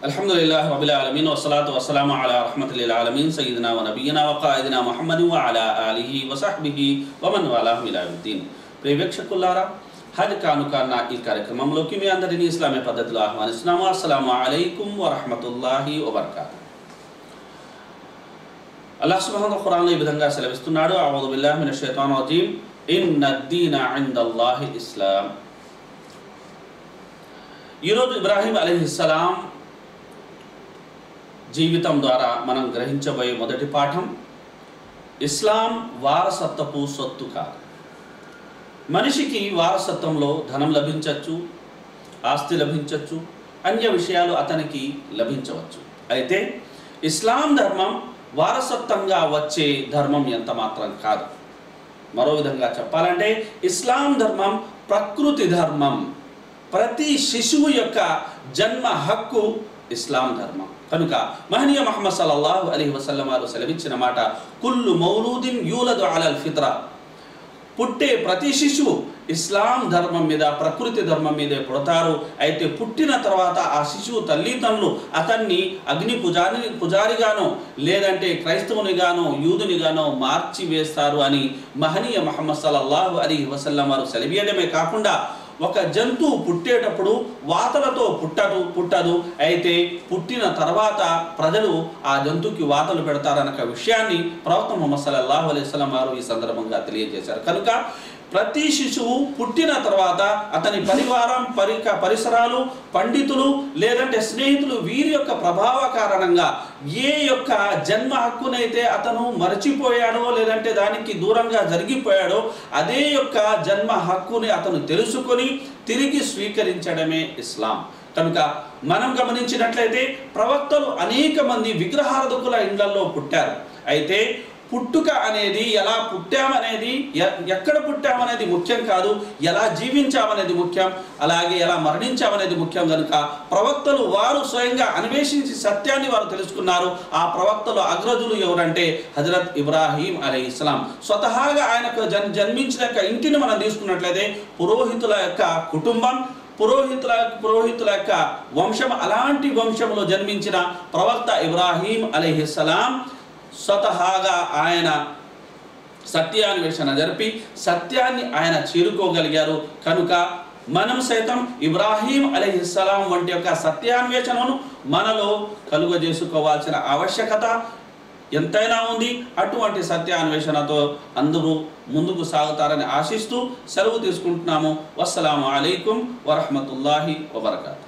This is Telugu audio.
الحمد لله رب العالمين والصلاة والسلام على رحمة للعالمين سيدنا ونبينا وقائدنا محمد وعلى آله وصحبه ومن والاه إلى يوم الدين ప్రియ వీక్షకులారా హజ్ కానుక అన్న ఈ కార్యక్రమంలోకి మీ అందరినీ ఇస్లామీ పద్ధతిలో ఆహ్వానిస్తున్నాము అస్సలాము అలైకుం వరహమతుల్లాహి వబర్కాతు అల్లాహ్ సుబ్హానహు ఖురాన్లో ఈ విధంగా సెలవిస్తున్నాడు అఊదు బిల్లాహి మినష్ షైతానిర్ రజీం ఇన్న దీన ఇందల్లాహి ఇస్లాం ఈరోజు ఇబ్రాహీం అలీహిస్సలాం జీవితం ద్వారా మనం గ్రహించబోయే మొదటి పాఠం ఇస్లాం వారసత్వపు సొత్తు కాదు మనిషికి వారసత్వంలో ధనం లభించవచ్చు ఆస్తి లభించవచ్చు అన్య విషయాలు అతనికి లభించవచ్చు అయితే ఇస్లాం ధర్మం వారసత్వంగా వచ్చే ధర్మం ఎంత మాత్రం కాదు మరో విధంగా చెప్పాలంటే ఇస్లాం ధర్మం ప్రకృతి ధర్మం ప్రతి శిశువు యొక్క జన్మ హక్కు ఇస్లాం ధర్మం కనుక మహనీయ మహమ్మద్ సల్లల్లాహు అలైహి వసల్లం వారు సెలవిచ్చిన మాట కుల్లు మౌలూదిన్ యూలదు అలల్ ఫిత్రా పుట్టే ప్రతి శిశువు ఇస్లాం ధర్మం మీద ప్రకృతి ధర్మం మీదే పుడతారు అయితే పుట్టిన తర్వాత ఆ శిశువు తల్లిదండ్రులు అతన్ని అగ్ని పుజారి పుజారిగానో లేదంటే క్రైస్తవునిగానో యూదునిగానో మార్చి వేస్తారు అని మహనీయ మహమ్మద్ సల్లల్లాహు అలీ వసల్లం వారు సెలవీయడమే కాకుండా ఒక జంతువు పుట్టేటప్పుడు వాతలతో పుట్టదు పుట్టదు అయితే పుట్టిన తర్వాత ప్రజలు ఆ జంతువుకి వాతలు పెడతారన్న విషయాన్ని ప్రవక్త ముహమ్మద్ సల్లల్లాహు అలైహి వసల్లం వారు ఈ సందర్భంగా తెలియజేశారు కనుక ప్రతి శిశువు పుట్టిన తర్వాత అతని పరివారం పరిక పరిసరాలు పండితులు లేదంటే స్నేహితులు వీరి యొక్క ప్రభావ కారణంగా ఏ యొక్క జన్మ హక్కునైతే అతను మరచిపోయాడో లేదంటే దానికి దూరంగా జరిగిపోయాడో అదే యొక్క జన్మ హక్కుని అతను తెలుసుకొని తిరిగి స్వీకరించడమే ఇస్లాం కనుక మనం గమనించినట్లయితే ప్రవక్తలు అనేక మంది విగ్రహారధకుల ఇండ్లలో పుట్టారు అయితే పుట్టుక అనేది ఎలా పుట్టామనేది ఎ- ఎక్కడ పుట్టామనేది ముఖ్యం కాదు ఎలా జీవించామనేది ముఖ్యం అలాగే ఎలా మరణించామనేది ముఖ్యం కనుక ప్రవక్తలు వారు స్వయంగా అన్వేషించి సత్యాన్ని వారు తెలుసుకున్నారు ఆ ప్రవక్తలు అగ్రజులు ఎవరంటే హజరత్ ఇబ్రాహీం అలీ ఇస్లాం స్వతహాగా ఆయనకు జన్ జన్మించిన యొక్క ఇంటిని మనం తీసుకున్నట్లయితే పురోహితుల యొక్క కుటుంబం పురోహితుల పురోహితుల యొక్క వంశం అలాంటి వంశంలో జన్మించిన ప్రవక్త ఇబ్రాహీం అలీహిస్సలాం స్వతహాగా ఆయన సత్యాన్వేషణ జరిపి సత్యాన్ని ఆయన చేరుకోగలిగారు కనుక మనం సైతం ఇబ్రాహీం అలీహిస్సలాం వంటి యొక్క సత్యాన్వేషణను మనలో కలుగజేసుకోవాల్సిన ఆవశ్యకత ఎంతైనా ఉంది అటువంటి సత్యాన్వేషణతో అందరూ ముందుకు సాగుతారని ఆశిస్తూ సెలవు తీసుకుంటున్నాము వస్సలాము అలైకుం వరహమతుల్లాహి వబర్కాతు